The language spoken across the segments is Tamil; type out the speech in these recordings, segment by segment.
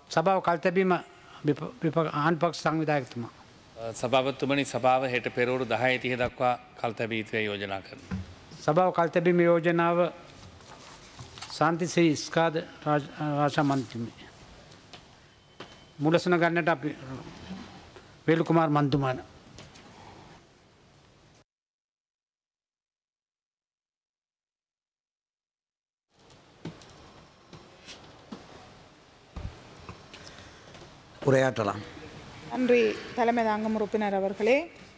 සභාව කල්තැබීම ආන්පක් සංවිධායකතුමා. සභාවත්තුමනි සභාව හෙට පෙරවරු දහය තිය දක්වා කල්තැබීත්වය යෝජනා කරන. සභාව කල්තැබීම යෝජනාව සාන්තිසේ ස්කාද රාශා මන්තිමේ. මුලසන ගන්නට අපි වේලුකුමාර් මන්තුමාන. உரையாற்றலாம் நன்றி தலைமை தாங்கும் உறுப்பினர் அவர்களே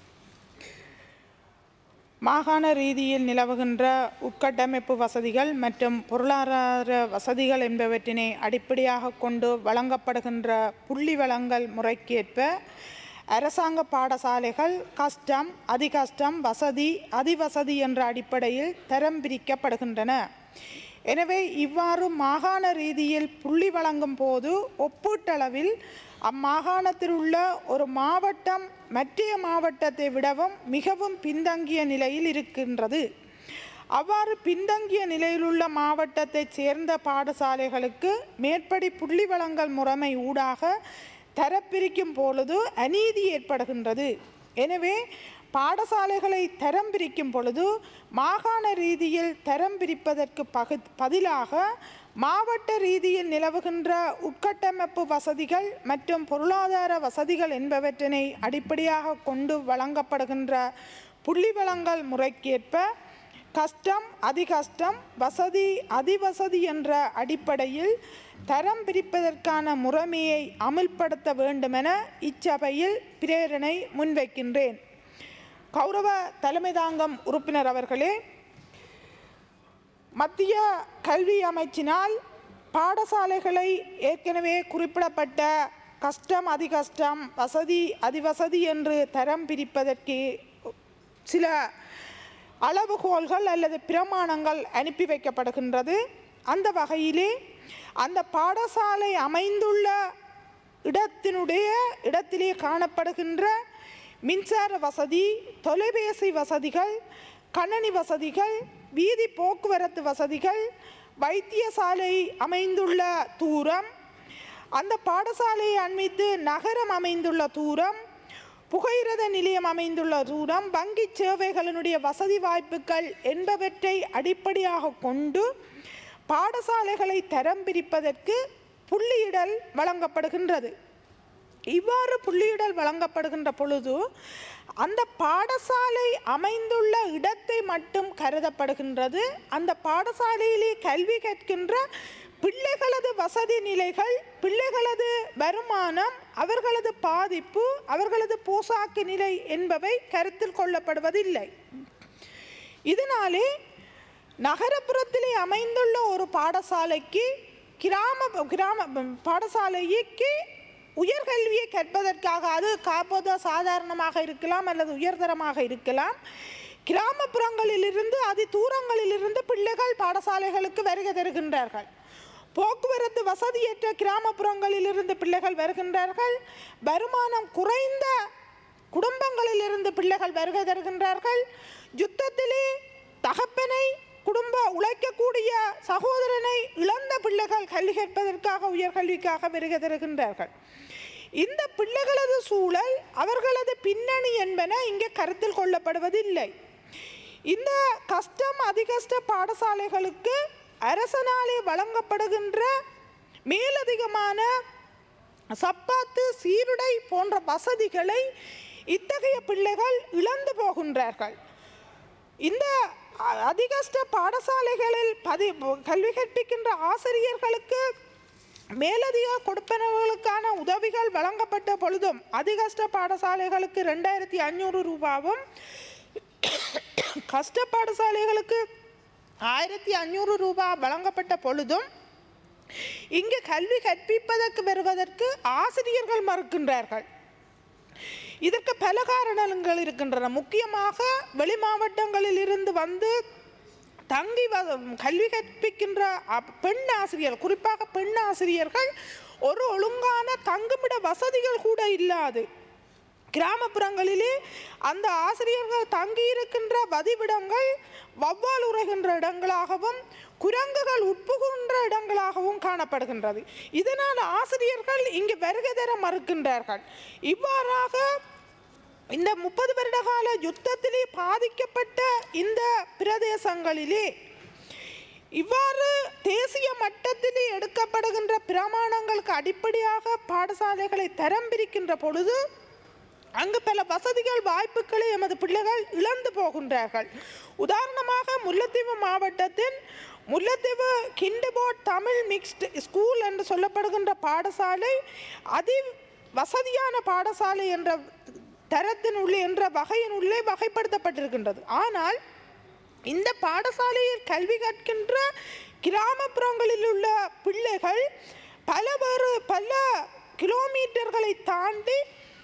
மாகாண ரீதியில் நிலவுகின்ற உட்கட்டமைப்பு வசதிகள் மற்றும் பொருளாதார வசதிகள் என்பவற்றினை அடிப்படையாக கொண்டு வழங்கப்படுகின்ற புள்ளி வழங்கல் முறைக்கேற்ப அரசாங்க பாடசாலைகள் கஷ்டம் அதிகஷ்டம் வசதி அதிவசதி என்ற அடிப்படையில் தரம் பிரிக்கப்படுகின்றன எனவே இவ்வாறு மாகாண ரீதியில் புள்ளி வழங்கும் போது ஒப்பீட்டளவில் அம்மாகாணத்தில் உள்ள ஒரு மாவட்டம் மற்றைய மாவட்டத்தை விடவும் மிகவும் பின்தங்கிய நிலையில் இருக்கின்றது அவ்வாறு பின்தங்கிய நிலையிலுள்ள மாவட்டத்தைச் சேர்ந்த பாடசாலைகளுக்கு மேற்படி புள்ளி வழங்கல் முறைமை ஊடாக தரப்பிரிக்கும் பொழுது அநீதி ஏற்படுகின்றது எனவே பாடசாலைகளை தரம் பிரிக்கும் பொழுது மாகாண ரீதியில் தரம் பிரிப்பதற்கு பகு பதிலாக மாவட்ட ரீதியில் நிலவுகின்ற உட்கட்டமைப்பு வசதிகள் மற்றும் பொருளாதார வசதிகள் என்பவற்றினை அடிப்படையாக கொண்டு வழங்கப்படுகின்ற புள்ளி வழங்கல் முறைக்கேற்ப கஷ்டம் அதிகஷ்டம் வசதி அதிவசதி என்ற அடிப்படையில் தரம் பிரிப்பதற்கான முறைமையை அமுல்படுத்த வேண்டுமென இச்சபையில் பிரேரணை முன்வைக்கின்றேன் கௌரவ தலைமை தாங்கம் உறுப்பினர் அவர்களே மத்திய கல்வி அமைச்சினால் பாடசாலைகளை ஏற்கனவே குறிப்பிடப்பட்ட கஷ்டம் அதிகஷ்டம் வசதி அதிவசதி என்று தரம் பிரிப்பதற்கு சில அளவுகோல்கள் அல்லது பிரமாணங்கள் அனுப்பி வைக்கப்படுகின்றது அந்த வகையிலே அந்த பாடசாலை அமைந்துள்ள இடத்தினுடைய இடத்திலே காணப்படுகின்ற மின்சார வசதி தொலைபேசி வசதிகள் கணனி வசதிகள் வீதி போக்குவரத்து வசதிகள் வைத்தியசாலை அமைந்துள்ள தூரம் அந்த பாடசாலையை அண்மித்து நகரம் அமைந்துள்ள தூரம் புகையிரத நிலையம் அமைந்துள்ள தூரம் வங்கி சேவைகளினுடைய வசதி வாய்ப்புகள் என்பவற்றை அடிப்படையாக கொண்டு பாடசாலைகளை தரம் பிரிப்பதற்கு புள்ளியிடல் வழங்கப்படுகின்றது இவ்வாறு புள்ளியிடல் வழங்கப்படுகின்ற பொழுது அந்த பாடசாலை அமைந்துள்ள இடத்தை மட்டும் கருதப்படுகின்றது அந்த பாடசாலையிலே கல்வி கற்கின்ற பிள்ளைகளது வசதி நிலைகள் பிள்ளைகளது வருமானம் அவர்களது பாதிப்பு அவர்களது போசாக்கு நிலை என்பவை கருத்தில் கொள்ளப்படுவதில்லை இதனாலே நகரப்புறத்திலே அமைந்துள்ள ஒரு பாடசாலைக்கு கிராம கிராம பாடசாலைக்கு உயர்கல்வியை கற்பதற்காக அது காப்போத சாதாரணமாக இருக்கலாம் அல்லது உயர்தரமாக இருக்கலாம் கிராமப்புறங்களிலிருந்து அதி தூரங்களிலிருந்து பிள்ளைகள் பாடசாலைகளுக்கு வருகை தருகின்றார்கள் போக்குவரத்து வசதியற்ற கிராமப்புறங்களிலிருந்து பிள்ளைகள் வருகின்றார்கள் வருமானம் குறைந்த குடும்பங்களிலிருந்து பிள்ளைகள் வருகை தருகின்றார்கள் யுத்தத்திலே தகப்பனை குடும்ப உழைக்கக்கூடிய சகோதரனை இழந்த பிள்ளைகள் கல்வி கற்பதற்காக உயர்கல்விக்காக வருகை தருகின்றார்கள் இந்த பிள்ளைகளது சூழல் அவர்களது பின்னணி என்பன இங்கே கருத்தில் கொள்ளப்படுவதில்லை இந்த கஷ்டம் அதிகஷ்ட பாடசாலைகளுக்கு அரசனாலே வழங்கப்படுகின்ற மேலதிகமான சப்பாத்து சீருடை போன்ற வசதிகளை இத்தகைய பிள்ளைகள் இழந்து போகின்றார்கள் இந்த அ- அதிகஷ்ட பாடசாலைகளில் பதி கல்வி கற்பிக்கின்ற ஆசிரியர்களுக்கு மேலதிக கொடுப்பனவுகளுக்கான உதவிகள் வழங்கப்பட்ட பொழுதும் அதிகஷ்ட பாடசாலைகளுக்கு ரெண்டாயிரத்தி ஐநூறு ரூபாவும் கஷ்ட பாடசாலைகளுக்கு ஆயிரத்தி ஐநூறு ரூபாய் வழங்கப்பட்ட பொழுதும் இங்கு கல்வி கற்பிப்பதற்கு வருவதற்கு ஆசிரியர்கள் மறுக்கின்றார்கள் இதற்கு பல காரணங்கள் இருக்கின்றன முக்கியமாக வெளி மாவட்டங்களில் இருந்து வந்து தங்கி வ- கல்வி கற்பிக்கின்ற அப்- பெண் ஆசிரியர் குறிப்பாக பெண் ஆசிரியர்கள் ஒரு ஒழுங்கான தங்குமிட வசதிகள் கூட இல்லாது கிராமப்புறங்களிலே அந்த ஆசிரியர்கள் தங்கியிருக்கின்ற வதிவிடங்கள் வவ்வால் உரைகின்ற இடங்களாகவும் குரங்குகள் உட்புகுன்ற இடங்களாகவும் காணப்படுகின்றது இதனால் ஆசிரியர்கள் இங்கு வருகை தர மறுக்கின்றார்கள் இவ்வாறாக இந்த முப்பது வருட கால யுத்தத்திலே பாதிக்கப்பட்ட இந்த பிரதேசங்களிலே இவ்வாறு தேசிய மட்டத்திலே எடுக்கப்படுகின்ற பிரமாணங்களுக்கு அடிப்படையாக பாடசாலைகளை தரம் பிரிக்கின்ற பொழுது அங்கு பல வசதிகள் வாய்ப்புகளை எமது பிள்ளைகள் இழந்து போகின்றார்கள் உதாரணமாக முல்லைத்தீவு மாவட்டத்தின் முல்லைத்தீவு கிண்டுபோர்ட் தமிழ் மிக்ஸ்டு ஸ்கூல் என்று சொல்லப்படுகின்ற பாடசாலை அதி வசதியான பாடசாலை என்ற தரத்தின் உள்ளே என்ற வகையின் உள்ளே வகைப்படுத்தப்பட்டிருக்கின்றது ஆனால் இந்த பாடசாலையில் கல்வி கற்கின்ற கிராமப்புறங்களில் உள்ள பிள்ளைகள் பல வேறு பல கிலோமீட்டர்களை தாண்டி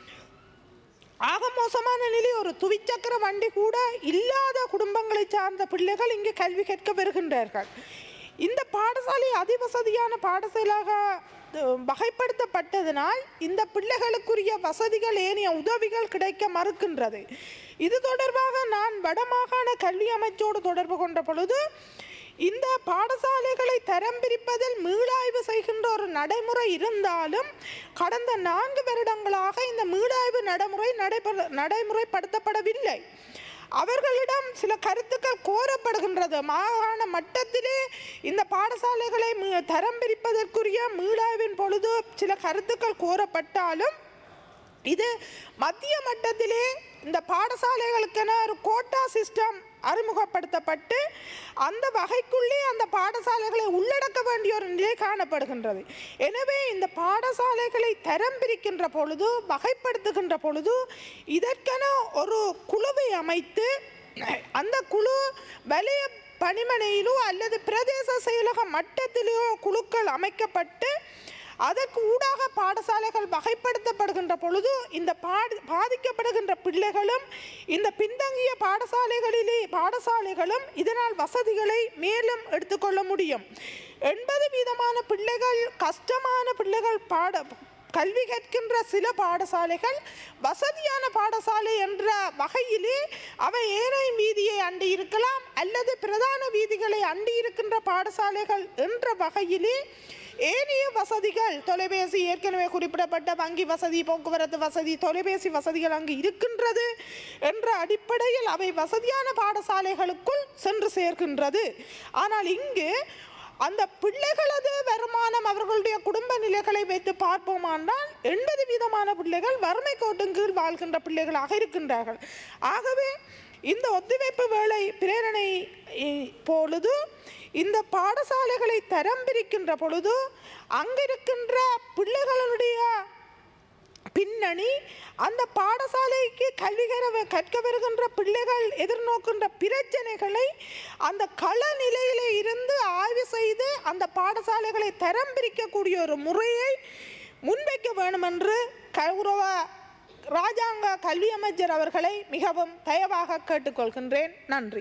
ஆக மோசமான நிலை ஒரு துவிச்சக்கர வண்டி கூட இல்லாத குடும்பங்களை சார்ந்த பிள்ளைகள் இங்கே கல்வி கற்க வருகின்றார்கள் இந்த பாடசாலை அதிவசதியான பாடசாலையாக அஹ், வகைப்படுத்தப்பட்டதனால் இந்த பிள்ளைகளுக்குரிய வசதிகள் ஏனைய உதவிகள் கிடைக்க மறுக்கின்றது இது தொடர்பாக நான் வடமாகாண கல்வி அமைச்சோடு தொடர்பு கொண்ட பொழுது இந்த பாடசாலைகளை தரம் பிரிப்பதில் மீளாய்வு செய்கின்ற ஒரு நடைமுறை இருந்தாலும் கடந்த நான்கு வருடங்களாக இந்த மீளாய்வு நடைமுறை நடைபெற நடைமுறைப்படுத்தப்படவில்லை அவர்களிடம் சில கருத்துக்கள் கோரப்படுகின்றது மாகாண மட்டத்திலே இந்த பாடசாலைகளை மீ- தரம் பிரிப்பதற்குரிய மீளாய்வின் பொழுது சில கருத்துக்கள் கோரப்பட்டாலும் இது மத்திய மட்டத்திலே இந்த பாடசாலைகளுக்கென ஒரு கோட்டா சிஸ்டம் அறிமுகப்படுத்தப்பட்டு அந்த வகைக்குள்ளே அந்த பாடசாலைகளை உள்ளடக்க வேண்டிய ஒரு நிலை காணப்படுகின்றது எனவே இந்த பாடசாலைகளை தரம் பிரிக்கின்ற பொழுது வகைப்படுத்துகின்ற பொழுது இதற்கென ஒரு குழுவை அமைத்து அந்த குழு வலய பணிமனையிலோ அல்லது பிரதேச செயலக மட்டத்திலோ குழுக்கள் அமைக்கப்பட்டு அதற்கு ஊடாக பாடசாலைகள் வகைப்படுத்தப்படுகின்ற பொழுது இந்த பாடு பாதிக்கப்படுகின்ற பிள்ளைகளும் இந்த பின்தங்கிய பாடசாலைகளிலே பாடசாலைகளும் இதனால் வசதிகளை மேலும் எடுத்துக்கொள்ள முடியும் எண்பது வீதமான பிள்ளைகள் கஷ்டமான பிள்ளைகள் பாட கல்வி கற்கின்ற சில பாடசாலைகள் வசதியான பாடசாலை என்ற வகையிலே அவை ஏனை வீதியை அண்டி இருக்கலாம் அல்லது பிரதான வீதிகளை அண்டி இருக்கின்ற பாடசாலைகள் என்ற வகையிலே ஏனைய வசதிகள் தொலைபேசி ஏற்கனவே குறிப்பிடப்பட்ட வங்கி வசதி போக்குவரத்து வசதி தொலைபேசி வசதிகள் அங்கு இருக்கின்றது என்ற அடிப்படையில் அவை வசதியான பாடசாலைகளுக்குள் சென்று சேர்க்கின்றது ஆனால் இங்கு அந்த பிள்ளைகளது வருமானம் அவர்களுடைய குடும்ப நிலைகளை வைத்து பார்ப்போமானால் எண்பது வீதமான பிள்ளைகள் வறுமை கோட்டின் கீழ் வாழ்கின்ற பிள்ளைகளாக இருக்கின்றார்கள் ஆகவே இந்த ஒத்திவைப்பு வேலை பிரேரணை இ- பொழுது இந்த பாடசாலைகளை தரம் பிரிக்கின்ற பொழுது அங்கிருக்கின்ற பிள்ளைகளுடைய பின்னணி அந்த பாடசாலைக்கு கல்வி கர- கற்க வருகின்ற பிள்ளைகள் எதிர்நோக்கின்ற பிரச்சனைகளை அந்த கள நிலையில இருந்து ஆய்வு செய்து அந்த பாடசாலைகளை தரம் பிரிக்கக்கூடிய ஒரு முறையை முன்வைக்க வேண்டும் என்று கௌரவ ராஜாங்க கல்வி அமைச்சர் அவர்களை மிகவும் தயவாக கேட்டுக்கொள்கின்றேன் நன்றி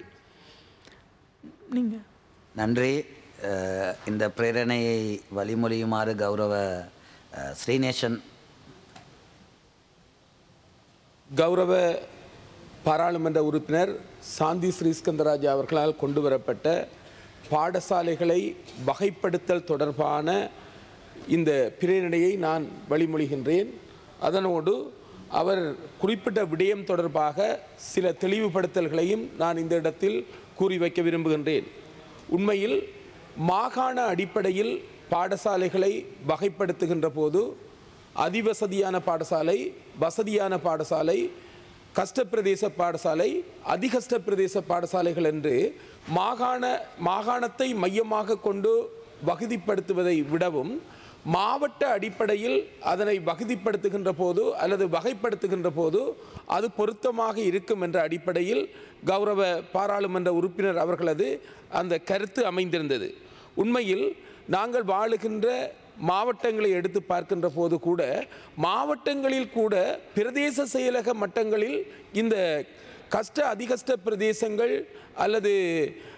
நீங்கள் நன்றி அஹ், இந்த பிரேரணையை வழிமொழியுமாறு கௌரவ அஹ், ஸ்ரீநேசன் கௌரவ பாராளுமன்ற உறுப்பினர் சாந்தி ஸ்ரீஸ்கந்தராஜா அவர்களால் கொண்டு வரப்பட்ட பாடசாலைகளை வகைப்படுத்தல் தொடர்பான இந்த பிரேரணையை நான் வழிமொழிகின்றேன் அதனோடு அவர் குறிப்பிட்ட விடயம் தொடர்பாக சில தெளிவுபடுத்தல்களையும் நான் இந்த இடத்தில் கூறி வைக்க விரும்புகின்றேன் உண்மையில் மாகாண அடிப்படையில் பாடசாலைகளை வகைப்படுத்துகின்ற போது அதிவசதியான பாடசாலை வசதியான பாடசாலை கஷ்டப்பிரதேச பாடசாலை அதிகஷ்ட பிரதேச பாடசாலைகள் என்று மாகாண மாகாணத்தை மையமாக கொண்டு வகுதிப்படுத்துவதை விடவும் மாவட்ட அடிப்படையில் அதனை வகுதிப்படுத்துகின்ற போது அல்லது வகைப்படுத்துகின்ற போது அது பொருத்தமாக இருக்கும் என்ற அடிப்படையில் கௌரவ பாராளுமன்ற உறுப்பினர் அவர்களது அந்த கருத்து அமைந்திருந்தது உண்மையில் நாங்கள் வாழுகின்ற மாவட்டங்களை எடுத்து பார்க்கின்ற போது கூட மாவட்டங்களில் கூட பிரதேச செயலக மட்டங்களில் இந்த கஷ்ட அதிகஷ்ட பிரதேசங்கள் அல்லது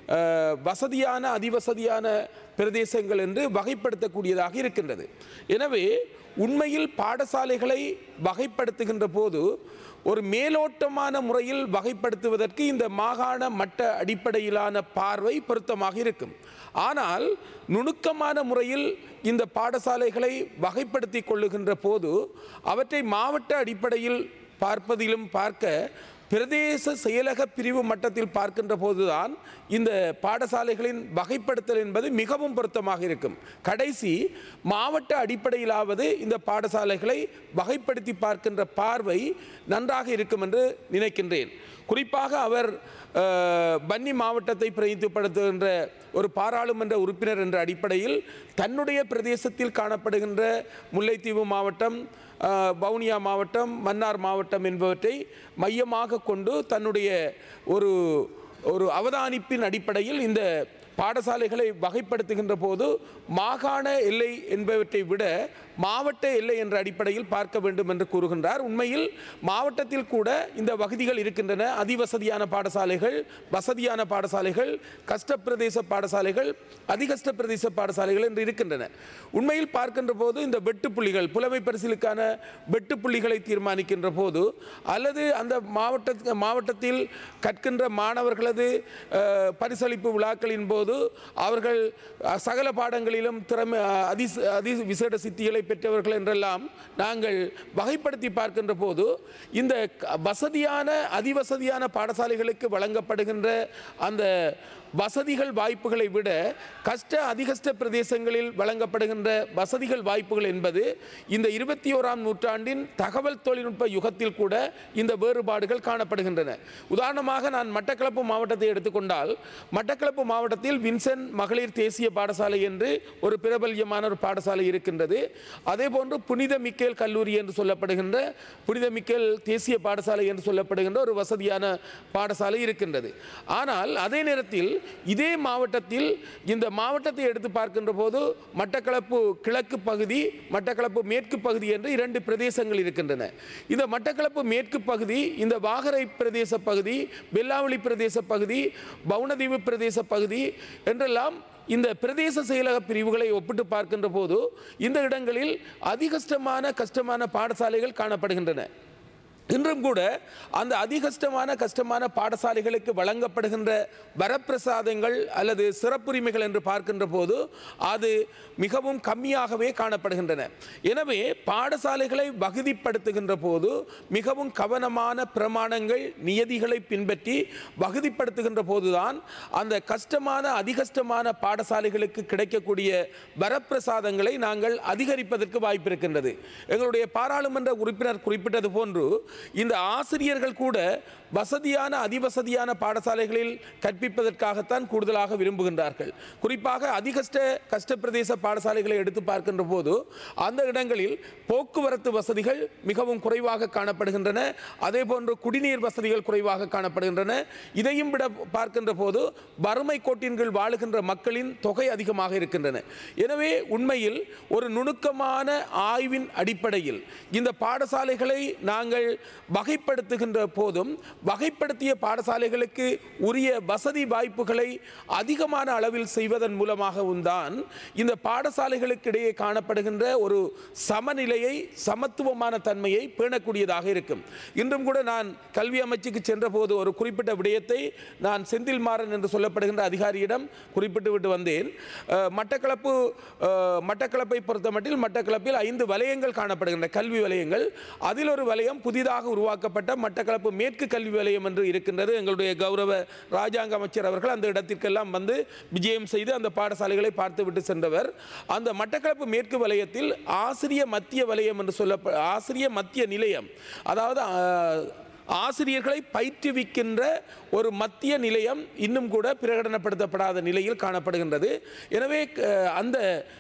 அஹ், வசதியான அதிவசதியான பிரதேசங்கள் என்று வகைப்படுத்தக்கூடியதாக இருக்கின்றது எனவே உண்மையில் பாடசாலைகளை வகைப்படுத்துகின்ற போது ஒரு மேலோட்டமான முறையில் வகைப்படுத்துவதற்கு இந்த மாகாண மட்ட அடிப்படையிலான பார்வை பொருத்தமாக இருக்கும் ஆனால் நுணுக்கமான முறையில் இந்த பாடசாலைகளை வகைப்படுத்தி கொள்ளுகின்ற போது அவற்றை மாவட்ட அடிப்படையில் பார்ப்பதிலும் பார்க்க பிரதேச செயலக பிரிவு மட்டத்தில் பார்க்கின்ற போதுதான் இந்த பாடசாலைகளின் வகைப்படுத்தல் என்பது மிகவும் பொருத்தமாக இருக்கும் கடைசி மாவட்ட அடிப்படையிலாவது இந்த பாடசாலைகளை வகைப்படுத்தி பார்க்கின்ற பார்வை நன்றாக இருக்கும் என்று நினைக்கின்றேன் குறிப்பாக அவர் அஹ், பன்னி மாவட்டத்தை பிரதிநிதிப்படுத்துகின்ற ஒரு பாராளுமன்ற உறுப்பினர் என்ற அடிப்படையில் தன்னுடைய பிரதேசத்தில் காணப்படுகின்ற முல்லைத்தீவு மாவட்டம் அஹ், வவுனியா மாவட்டம் மன்னார் மாவட்டம் என்பவற்றை மையமாக கொண்டு தன்னுடைய ஒரு ஒரு அவதானிப்பின் அடிப்படையில் இந்த பாடசாலைகளை வகைப்படுத்துகின்ற போது மாகாண எல்லை என்பவற்றை விட மாவட்ட எல்லை என்ற அடிப்படையில் பார்க்க வேண்டும் என்று கூறுகின்றார் உண்மையில் மாவட்டத்தில் கூட இந்த வசதிகள் இருக்கின்றன அதிவசதியான பாடசாலைகள் வசதியான பாடசாலைகள் கஷ்ட பிரதேச பாடசாலைகள் அதிகஷ்ட பிரதேச பாடசாலைகள் என்று இருக்கின்றன உண்மையில் பார்க்கின்ற போது இந்த வெட்டுப்புள்ளிகள் புலமை பரிசிலுக்கான வெட்டுப்புள்ளிகளை தீர்மானிக்கின்ற போது அல்லது அந்த மாவட்ட மாவட்டத்தில் கற்கின்ற மாணவர்களது அஹ், பரிசளிப்பு விழாக்களின் போது அவர்கள் அஹ், சகல பாடங்களிலும் திறமை அஹ், அதி அதி விசேட சித்திகளை பெற்றவர்கள் என்றெல்லாம் நாங்கள் வகைப்படுத்தி பார்க்கின்ற போது இந்த க- வசதியான அதிவசதியான பாடசாலைகளுக்கு வழங்கப்படுகின்ற அந்த வசதிகள் வாய்ப்புகளை விட கஷ்ட அதிகஷ்ட பிரதேசங்களில் வழங்கப்படுகின்ற வசதிகள் வாய்ப்புகள் என்பது இந்த இருபத்தி ஓராம் நூற்றாண்டின் தகவல் தொழில்நுட்ப யுகத்தில் கூட இந்த வேறுபாடுகள் காணப்படுகின்றன உதாரணமாக நான் மட்டக்களப்பு மாவட்டத்தை எடுத்துக்கொண்டால் மட்டக்களப்பு மாவட்டத்தில் வின்சென்ட் மகளிர் தேசிய பாடசாலை என்று ஒரு பிரபல்யமான ஒரு பாடசாலை இருக்கின்றது அதே போன்று புனித மிக்கேல் கல்லூரி என்று சொல்லப்படுகின்ற புனித மிக்கேல் தேசிய பாடசாலை என்று சொல்லப்படுகின்ற ஒரு வசதியான பாடசாலை இருக்கின்றது ஆனால் அதே நேரத்தில் இதே மாவட்டத்தில் இந்த மாவட்டத்தை எடுத்து பார்க்கின்ற போது மட்டக்களப்பு கிழக்கு பகுதி மட்டக்களப்பு மேற்கு பகுதி என்று இரண்டு பிரதேசங்கள் இருக்கின்றன இந்த மட்டக்களப்பு மேற்கு பகுதி இந்த வாகரை பிரதேச பகுதி வெல்லாவளி பிரதேச பகுதி பவுனதீவு பிரதேச பகுதி என்றெல்லாம் இந்த பிரதேச செயலக பிரிவுகளை ஒப்பிட்டு பார்க்கின்ற போது இந்த இடங்களில் அதிகஷ்டமான கஷ்டமான பாடசாலைகள் காணப்படுகின்றன இன்றும் கூட அந்த அதிகஷ்டமான கஷ்டமான பாடசாலைகளுக்கு வழங்கப்படுகின்ற வரப்பிரசாதங்கள் அல்லது சிறப்புரிமைகள் என்று பார்க்கின்ற போது அது மிகவும் கம்மியாகவே காணப்படுகின்றன எனவே பாடசாலைகளை வகுதிப்படுத்துகின்ற போது மிகவும் கவனமான பிரமாணங்கள் நியதிகளை பின்பற்றி வகுதிப்படுத்துகின்ற போதுதான் அந்த கஷ்டமான அதிகஷ்டமான பாடசாலைகளுக்கு கிடைக்கக்கூடிய வரப்பிரசாதங்களை நாங்கள் அதிகரிப்பதற்கு வாய்ப்பு இருக்கின்றது எங்களுடைய பாராளுமன்ற உறுப்பினர் குறிப்பிட்டது போன்று இந்த ஆசிரியர்கள் கூட வசதியான அதிவசதியான பாடசாலைகளில் கற்பிப்பதற்காகத்தான் கூடுதலாக விரும்புகின்றார்கள் குறிப்பாக அதிகஷ்ட கஷ்ட பிரதேச பாடசாலைகளை எடுத்து பார்க்கின்ற போது அந்த இடங்களில் போக்குவரத்து வசதிகள் மிகவும் குறைவாக காணப்படுகின்றன அதே போன்று குடிநீர் வசதிகள் குறைவாக காணப்படுகின்றன இதையும் விட பார்க்கின்ற போது வறுமை கோட்டின் கீழ் வாழுகின்ற மக்களின் தொகை அதிகமாக இருக்கின்றன எனவே உண்மையில் ஒரு நுணுக்கமான ஆய்வின் அடிப்படையில் இந்த பாடசாலைகளை நாங்கள் வகைப்படுத்துகின்ற போதும் வகைப்படுத்திய பாடசாலைகளுக்கு உரிய வசதி வாய்ப்புகளை அதிகமான அளவில் செய்வதன் மூலமாகவும் தான் இந்த பாடசாலைகளுக்கு இடையே காணப்படுகின்ற ஒரு சமநிலையை சமத்துவமான தன்மையை பேணக்கூடியதாக இருக்கும் இன்றும் கூட நான் கல்வி அமைச்சுக்கு சென்றபோது ஒரு குறிப்பிட்ட விடயத்தை நான் செந்தில் மாறன் என்று சொல்லப்படுகின்ற அதிகாரியிடம் குறிப்பிட்டு விட்டு வந்தேன் அஹ், மட்டக்களப்பு அஹ், மட்டக்களப்பை பொறுத்தமட்டில் மட்டக்களப்பில் ஐந்து வலயங்கள் காணப்படுகின்றன கல்வி வலயங்கள் அதில் ஒரு வலயம் புதிதாக உருவாக்கப்பட்ட மட்டக்களப்பு மேற்கு கல்வி வலயம் என்று இருக்கின்றது எங்களுடைய கௌரவ ராஜாங்க அமைச்சர் அவர்கள் அந்த இடத்திற்கெல்லாம் வந்து விஜயம் செய்து அந்த பாடசாலைகளை பார்த்துவிட்டு சென்றவர் அந்த மட்டக்களப்பு மேற்கு வலயத்தில் ஆசிரிய மத்திய வலயம் என்று சொல்ல ஆசிரிய மத்திய நிலையம் அதாவது ஆஹ், ஆசிரியர்களை பயிற்றுவிக்கின்ற ஒரு மத்திய நிலையம் இன்னும் கூட பிரகடனப்படுத்தப்படாத நிலையில் காணப்படுகின்றது எனவே க- அந்த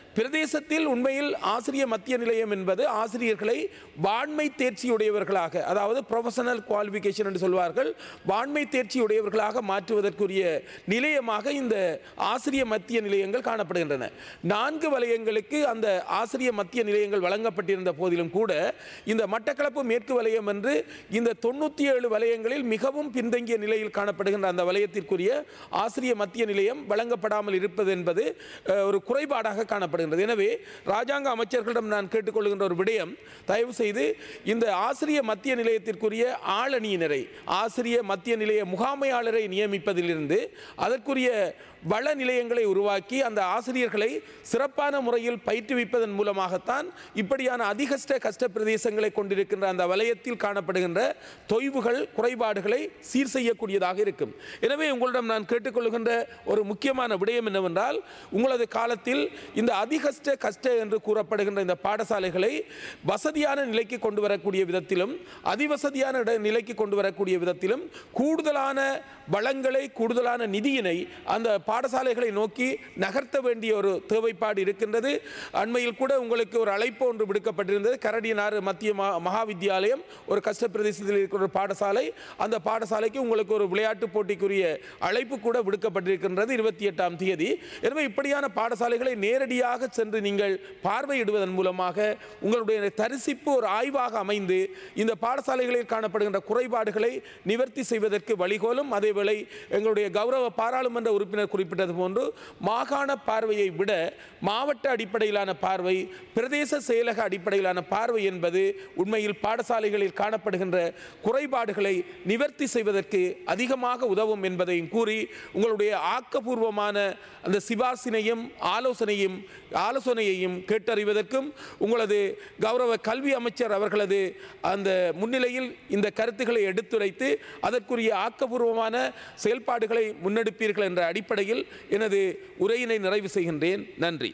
பிரதேசத்தில் உண்மையில் ஆசிரிய மத்திய நிலையம் என்பது ஆசிரியர்களை வாண்மை தேர்ச்சியுடையவர்களாக அதாவது ப்ரொஃபஷனல் குவாலிஃபிகேஷன் என்று சொல்வார்கள் வாண்மை தேர்ச்சியுடையவர்களாக மாற்றுவதற்குரிய நிலையமாக இந்த ஆசிரிய மத்திய நிலையங்கள் காணப்படுகின்றன நான்கு வலயங்களுக்கு அந்த ஆசிரிய மத்திய நிலையங்கள் வழங்கப்பட்டிருந்த போதிலும் கூட இந்த மட்டக்களப்பு மேற்கு வலயம் என்று இந்த தொண்ணூற்றி ஏழு வலயங்களில் மிகவும் பின்தங்கிய நிலையில் காணப்படுகின்ற அந்த வலயத்திற்குரிய ஆசிரிய மத்திய நிலையம் வழங்கப்படாமல் இருப்பது என்பது அஹ், ஒரு குறைபாடாக காணப்படுகின்றது எனவே ராஜாங்க அமைச்சர்களிடம் நான் கேட்டுக்கொள்கின்ற ஒரு விடயம் தயவு செய்து இந்த ஆசிரிய மத்திய நிலையத்திற்குரிய ஆளணியினரை ஆசிரிய மத்திய நிலைய முகாமையாளரை நியமிப்பதிலிருந்து அதற்குரிய வள நிலையங்களை உருவாக்கி அந்த ஆசிரியர்களை சிறப்பான முறையில் பயிற்றுவிப்பதன் மூலமாகத்தான் இப்படியான அதிகஷ்ட கஷ்ட பிரதேசங்களை கொண்டிருக்கின்ற அந்த வலயத்தில் காணப்படுகின்ற தொய்வுகள் குறைபாடுகளை சீர் செய்யக்கூடியதாக இருக்கும் எனவே உங்களிடம் நான் கேட்டுக்கொள்கின்ற ஒரு முக்கியமான விடயம் என்னவென்றால் உங்களது காலத்தில் இந்த அதிகஷ்ட கஷ்ட என்று கூறப்படுகின்ற இந்த பாடசாலைகளை வசதியான நிலைக்கு கொண்டு வரக்கூடிய விதத்திலும் அதிவசதியான இட நிலைக்கு கொண்டு வரக்கூடிய விதத்திலும் கூடுதலான வளங்களை கூடுதலான நிதியினை அந்த பாடசாலைகளை நோக்கி நகர்த்த வேண்டிய ஒரு தேவைப்பாடு இருக்கின்றது அண்மையில் கூட உங்களுக்கு ஒரு அழைப்பு ஒன்று விடுக்கப்பட்டிருந்தது கரடியனாறு மத்திய மா மகா வித்தியாலயம் ஒரு கஷ்ட பிரதேசத்தில் இருக்கிற ஒரு பாடசாலை அந்த பாடசாலைக்கு உங்களுக்கு ஒரு விளையாட்டு போட்டிக்குரிய அழைப்பு கூட விடுக்கப்பட்டிருக்கின்றது இருபத்தி எட்டாம் தேதி எனவே இப்படியான பாடசாலைகளை நேரடியாக சென்று நீங்கள் பார்வையிடுவதன் மூலமாக உங்களுடைய தரிசிப்பு ஒரு ஆய்வாக அமைந்து இந்த பாடசாலைகளில் காணப்படுகின்ற குறைபாடுகளை நிவர்த்தி செய்வதற்கு வழிகோலும் அதேவேளை எங்களுடைய கௌரவ பாராளுமன்ற உறுப்பினர் குறிப்பிட்டது போன்று மாகாண பார்வையை விட மாவட்ட அடிப்படையிலான பார்வை பிரதேச செயலக அடிப்படையிலான பார்வை என்பது உண்மையில் பாடசாலைகளில் காணப்படுகின்ற குறைபாடுகளை நிவர்த்தி செய்வதற்கு அதிகமாக உதவும் என்பதையும் கூறி உங்களுடைய ஆக்கப்பூர்வமான அந்த சிபாசினையும் ஆலோசனையும் ஆலோசனையையும் கேட்டறிவதற்கும் உங்களது கௌரவ கல்வி அமைச்சர் அவர்களது அந்த முன்னிலையில் இந்த கருத்துக்களை எடுத்துரைத்து அதற்குரிய ஆக்கப்பூர்வமான செயல்பாடுகளை முன்னெடுப்பீர்கள் என்ற அடிப்படையில் எனது உரையினை நிறைவு செய்கின்றேன் நன்றி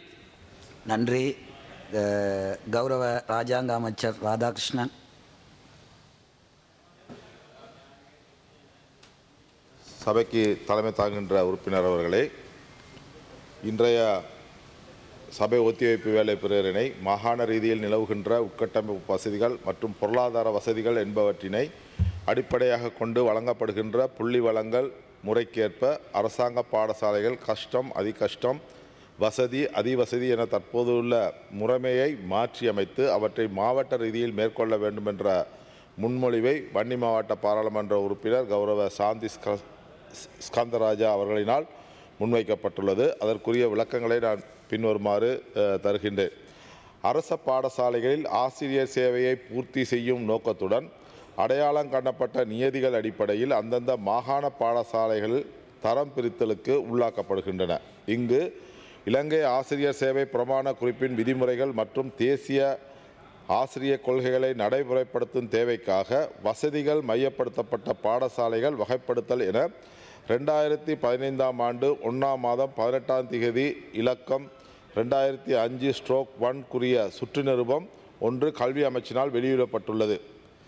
நன்றி அஹ், கௌரவ ராஜாங்க அமைச்சர் ராதாகிருஷ்ணன் சபைக்கு தலைமை தாங்குகின்ற உறுப்பினர் அவர்களே இன்றைய சபை ஒத்திவைப்பு வேலை பிரேரணை மாகாண ரீதியில் நிலவுகின்ற உட்கட்டமைப்பு வசதிகள் மற்றும் பொருளாதார வசதிகள் என்பவற்றினை அடிப்படையாக கொண்டு வழங்கப்படுகின்ற புள்ளி வளங்கள் முறைக்கேற்ப அரசாங்க பாடசாலைகள் கஷ்டம் அதிகஷ்டம் வசதி அதிவசதி என தற்போதுள்ள முறைமையை மாற்றியமைத்து அவற்றை மாவட்ட ரீதியில் மேற்கொள்ள வேண்டும் என்ற முன்மொழிவை வன்னி மாவட்ட பாராளுமன்ற உறுப்பினர் கௌரவ சாந்தி ஸ்க- ஸ்கந்தராஜா அவர்களினால் முன்வைக்கப்பட்டுள்ளது அதற்குரிய விளக்கங்களை நான் பின்வருமாறு அஹ், தருகின்றேன் அரச பாடசாலைகளில் ஆசிரியர் சேவையை பூர்த்தி செய்யும் நோக்கத்துடன் அடையாளம் காணப்பட்ட நியதிகள் அடிப்படையில் அந்தந்த மாகாண பாடசாலைகள் தரம் பிரித்தலுக்கு உள்ளாக்கப்படுகின்றன இங்கு இலங்கை ஆசிரியர் சேவை பிரமாண குறிப்பின் விதிமுறைகள் மற்றும் தேசிய ஆசிரிய கொள்கைகளை நடைமுறைப்படுத்தும் தேவைக்காக வசதிகள் மையப்படுத்தப்பட்ட பாடசாலைகள் வகைப்படுத்தல் என ரெண்டாயிரத்தி பதினைந்தாம் ஆண்டு ஒன்றாம் மாதம் பதினெட்டாம் திகதி இலக்கம் ரெண்டாயிரத்தி அஞ்சு ஸ்ட்ரோக் ஒன் குறிய சுற்று நிருபம் ஒன்று கல்வி அமைச்சினால் வெளியிடப்பட்டுள்ளது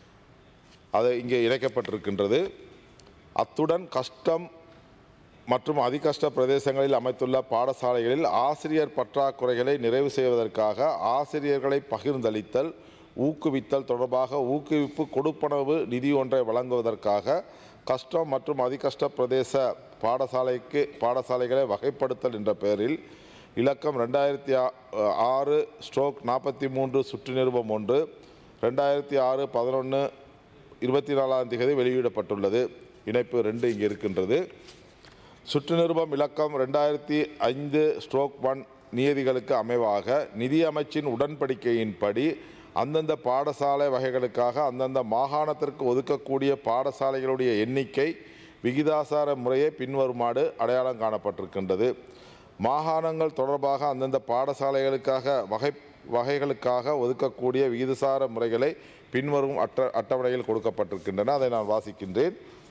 அது இங்கே இணைக்கப்பட்டிருக்கின்றது அத்துடன் கஷ்டம் மற்றும் அதிகஷ்ட பிரதேசங்களில் அமைத்துள்ள பாடசாலைகளில் ஆசிரியர் பற்றாக்குறைகளை நிறைவு செய்வதற்காக ஆசிரியர்களை பகிர்ந்தளித்தல் ஊக்குவித்தல் தொடர்பாக ஊக்குவிப்பு கொடுப்பனவு நிதி ஒன்றை வழங்குவதற்காக கஷ்டம் மற்றும் அதிகஷ்ட பிரதேச பாடசாலைக்கு பாடசாலைகளை வகைப்படுத்தல் என்ற பெயரில் இலக்கம் ரெண்டாயிரத்தி ஆறு ஸ்ட்ரோக் நாற்பத்தி மூன்று சுற்று நிருபம் ஒன்று ரெண்டாயிரத்தி ஆறு பதினொன்று இருபத்தி நாலாம் தேதி வெளியிடப்பட்டுள்ளது இணைப்பு ரெண்டு இங்கே இருக்கின்றது சுற்று நிருபம் இலக்கம் ரெண்டாயிரத்தி ஐந்து ஸ்ட்ரோக் ஒன் நியதிகளுக்கு அமைவாக நிதி அமைச்சின் உடன்படிக்கையின்படி அந்தந்த பாடசாலை வகைகளுக்காக அந்தந்த மாகாணத்திற்கு ஒதுக்கக்கூடிய பாடசாலைகளுடைய எண்ணிக்கை விகிதாசார முறையை பின்வருமாறு அடையாளம் காணப்பட்டிருக்கின்றது மாகாணங்கள் தொடர்பாக அந்தந்த பாடசாலைகளுக்காக வகை வகைகளுக்காக ஒதுக்கக்கூடிய விகிதசார முறைகளை பின்வரும் அட்ட அட்டவணையில் கொடுக்கப்பட்டிருக்கின்றன அதை நான் வாசிக்கின்றேன்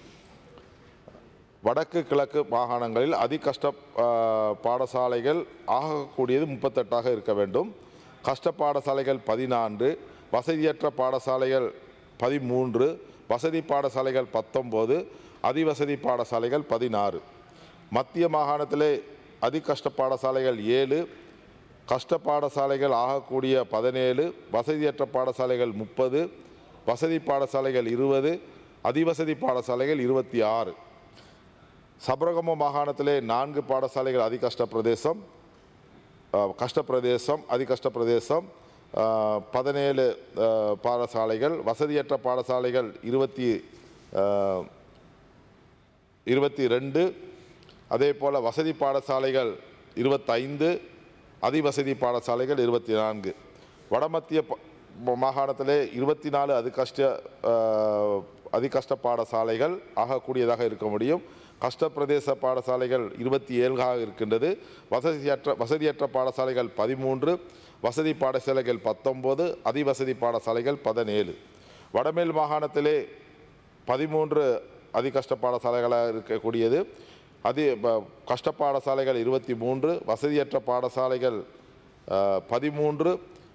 வடக்கு கிழக்கு மாகாணங்களில் அதிகஷ்ட ஆ, பாடசாலைகள் ஆகக்கூடியது முப்பத்தெட்டாக இருக்க வேண்டும் கஷ்ட பாடசாலைகள் பதினான்கு வசதியற்ற பாடசாலைகள் பதிமூன்று வசதி பாடசாலைகள் பத்தொம்போது அதிவசதி பாடசாலைகள் பதினாறு மத்திய மாகாணத்திலே அதிகஷ்ட பாடசாலைகள் ஏழு கஷ்ட பாடசாலைகள் ஆகக்கூடிய பதினேழு வசதியற்ற பாடசாலைகள் முப்பது வசதி பாடசாலைகள் இருபது அதிவசதி பாடசாலைகள் இருபத்தி ஆறு சபரகம மாகாணத்திலே நான்கு பாடசாலைகள் அதிகஷ்ட பிரதேசம் அஹ், கஷ்ட பிரதேசம் அதிகஷ்ட பிரதேசம் அஹ், பதினேழு அஹ், பாடசாலைகள் வசதியற்ற பாடசாலைகள் இருபத்தி அஹ், இருபத்தி ரெண்டு அதே போல் வசதி பாடசாலைகள் இருபத்தைந்து அதிவசதி பாடசாலைகள் இருபத்தி நான்கு வடமத்திய ப- மாகாணத்திலே இருபத்தி நாலு அதிகஷ்ட அஹ், அதிகஷ்ட பாடசாலைகள் ஆகக்கூடியதாக இருக்க முடியும் கஷ்ட பிரதேச பாடசாலைகள் இருபத்தி ஏழாக இருக்கின்றது வசதியற்ற வசதியற்ற பாடசாலைகள் பதிமூன்று வசதி பாடசாலைகள் பத்தொம்போது அதிவசதி பாடசாலைகள் பதினேழு வடமேல் மாகாணத்திலே பதிமூன்று அதிகஷ்ட பாடசாலைகளாக இருக்கக்கூடியது அதி ப- கஷ்ட பாடசாலைகள் இருபத்தி மூன்று வசதியற்ற பாடசாலைகள் அஹ், பதிமூன்று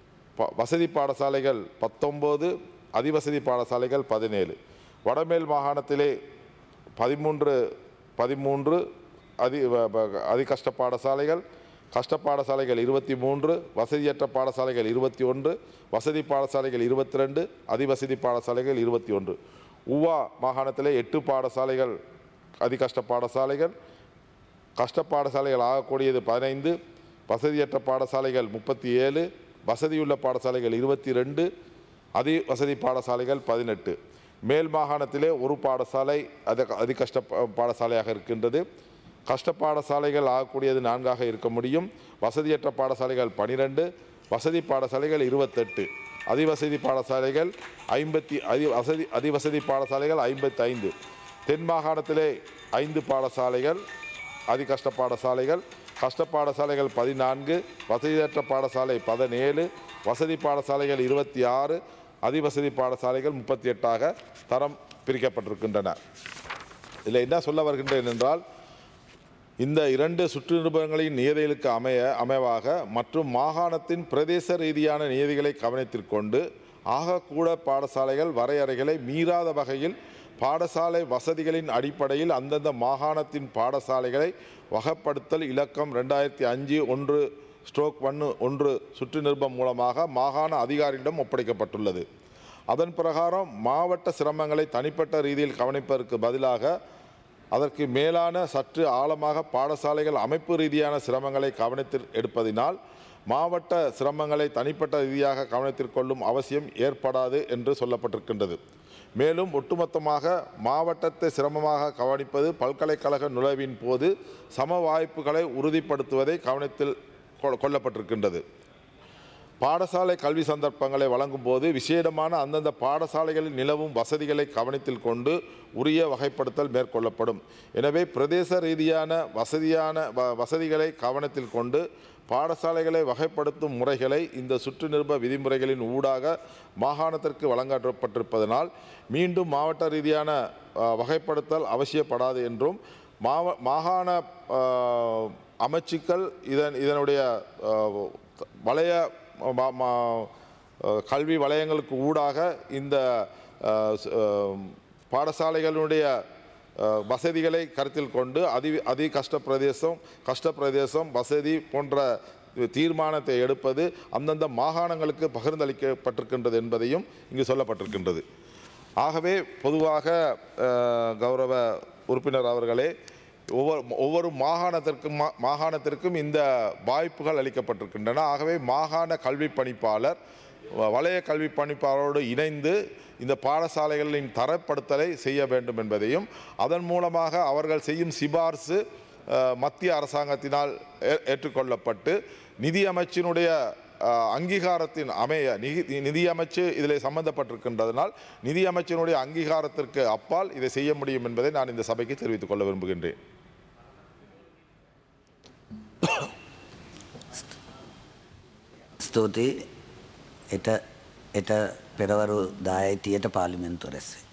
ப- வசதி பாடசாலைகள் பத்தொம்போது அதிவசதி பாடசாலைகள் பதினேழு வடமேல் மாகாணத்திலே பதிமூன்று பதிமூன்று அதி வ- வ- அதிகஷ்ட பாடசாலைகள் கஷ்ட பாடசாலைகள் இருபத்தி மூன்று வசதியற்ற பாடசாலைகள் இருபத்தி ஒன்று வசதி பாடசாலைகள் இருபத்தி ரெண்டு அதிவசதி பாடசாலைகள் இருபத்தி ஒன்று உவா மாகாணத்திலே எட்டு பாடசாலைகள் அதிகஷ்ட பாடசாலைகள் கஷ்ட பாடசாலைகள் ஆகக்கூடியது பதினைந்து வசதியற்ற பாடசாலைகள் முப்பத்தி ஏழு வசதியுள்ள பாடசாலைகள் இருபத்தி ரெண்டு அதி வசதி பாடசாலைகள் பதினெட்டு மேல் மாகாணத்திலே ஒரு பாடசாலை அது அதி கஷ்ட பா- பாடசாலையாக இருக்கின்றது கஷ்ட பாடசாலைகள் ஆகக்கூடியது நான்காக இருக்க முடியும் வசதியற்ற பாடசாலைகள் பனிரெண்டு வசதி பாடசாலைகள் இருபத்தெட்டு அதிவசதி பாடசாலைகள் ஐம்பத்தி அதி வசதி அதிவசதி பாடசாலைகள் ஐம்பத்தி ஐந்து தென் மாகாணத்திலே ஐந்து பாடசாலைகள் அதி கஷ்ட பாடசாலைகள் கஷ்ட பாடசாலைகள் பதினான்கு வசதியற்ற பாடசாலை பதினேழு வசதி பாடசாலைகள் இருபத்தி ஆறு அதிவசதி பாடசாலைகள் முப்பத்தி எட்டாக தரம் பிரிக்கப்பட்டிருக்கின்றன இதில் என்ன சொல்ல வருகின்றேன் என்றால் இந்த இரண்டு சுற்று நிருபங்களின் நியதிகளுக்கு அமைய அமைவாக மற்றும் மாகாணத்தின் பிரதேச ரீதியான நியதிகளை கவனத்திற்கொண்டு ஆகக்கூட பாடசாலைகள் வரையறைகளை மீறாத வகையில் பாடசாலை வசதிகளின் அடிப்படையில் அந்தந்த மாகாணத்தின் பாடசாலைகளை வகைப்படுத்தல் இலக்கம் ரெண்டாயிரத்தி அஞ்சு ஒன்று ஸ்ட்ரோக் ஒன்று ஒன்று சுற்று நிருபம் மூலமாக மாகாண அதிகாரியிடம் ஒப்படைக்கப்பட்டுள்ளது அதன் பிரகாரம் மாவட்ட சிரமங்களை தனிப்பட்ட ரீதியில் கவனிப்பதற்கு பதிலாக அதற்கு மேலான சற்று ஆழமாக பாடசாலைகள் அமைப்பு ரீதியான சிரமங்களை கவனத்தில் எடுப்பதினால் மாவட்ட சிரமங்களை தனிப்பட்ட ரீதியாக கவனத்தில் கொள்ளும் அவசியம் ஏற்படாது என்று சொல்லப்பட்டிருக்கின்றது மேலும் ஒட்டுமொத்தமாக மாவட்டத்தை சிரமமாக கவனிப்பது பல்கலைக்கழக நுழைவின் போது சம வாய்ப்புகளை உறுதிப்படுத்துவதை கவனத்தில் கொ- கொள்ளப்பட்டிருக்கின்றது பாடசாலை கல்வி சந்தர்ப்பங்களை வழங்கும் போது விசேடமான அந்தந்த பாடசாலைகளில் நிலவும் வசதிகளை கவனத்தில் கொண்டு உரிய வகைப்படுத்தல் மேற்கொள்ளப்படும் எனவே பிரதேச ரீதியான வசதியான வ- வசதிகளை கவனத்தில் கொண்டு பாடசாலைகளை வகைப்படுத்தும் முறைகளை இந்த சுற்று நிருப விதிமுறைகளின் ஊடாக மாகாணத்திற்கு வழங்கப்பட்டிருப்பதனால் மீண்டும் மாவட்ட ரீதியான அஹ், வகைப்படுத்தல் அவசியப்படாது என்றும் மாவ மாகாண அஹ், அமைச்சுக்கள் இதன் இதனுடைய அஹ், வலய மா- மா- அஹ், கல்வி வலயங்களுக்கு ஊடாக இந்த அஹ், ஸ்- அஹ், பாடசாலைகளுடைய அஹ், வசதிகளை கருத்தில் கொண்டு அதி அதி கஷ்ட பிரதேசம் கஷ்ட பிரதேசம் வசதி போன்ற தீர்மானத்தை எடுப்பது அந்தந்த மாகாணங்களுக்கு பகிர்ந்தளிக்கப்பட்டிருக்கின்றது என்பதையும் இங்கு சொல்லப்பட்டிருக்கின்றது ஆகவே பொதுவாக அஹ், கௌரவ உறுப்பினர் அவர்களே ஒவ்வொரு ஒவ்வொரு மாகாணத்திற்கும் மா- மாகாணத்திற்கும் இந்த வாய்ப்புகள் அளிக்கப்பட்டிருக்கின்றன ஆகவே மாகாண கல்வி பணிப்பாளர் வ- வலய கல்வி பணிப்பாளரோடு இணைந்து இந்த பாடசாலைகளின் தரப்படுத்தலை செய்ய வேண்டும் என்பதையும் அதன் மூலமாக அவர்கள் செய்யும் சிபார்சு அஹ், மத்திய அரசாங்கத்தினால் ஏ- ஏற்றுக்கொள்ளப்பட்டு நிதி அமைச்சினுடைய அஹ், அங்கீகாரத்தின் அமைய நிதி நிதி அமைச்சு இதில் சம்பந்தப்பட்டிருக்கின்றதனால் நிதி அமைச்சினுடைய அங்கீகாரத்திற்கு அப்பால் இதை செய்ய முடியும் என்பதை நான் இந்த சபைக்கு தெரிவித்துக் கொள்ள விரும்புகின்றேன் ස්තුතියි එට එට පෙරවරු දායතියට පාලිමෙන්තු රැස්සේ.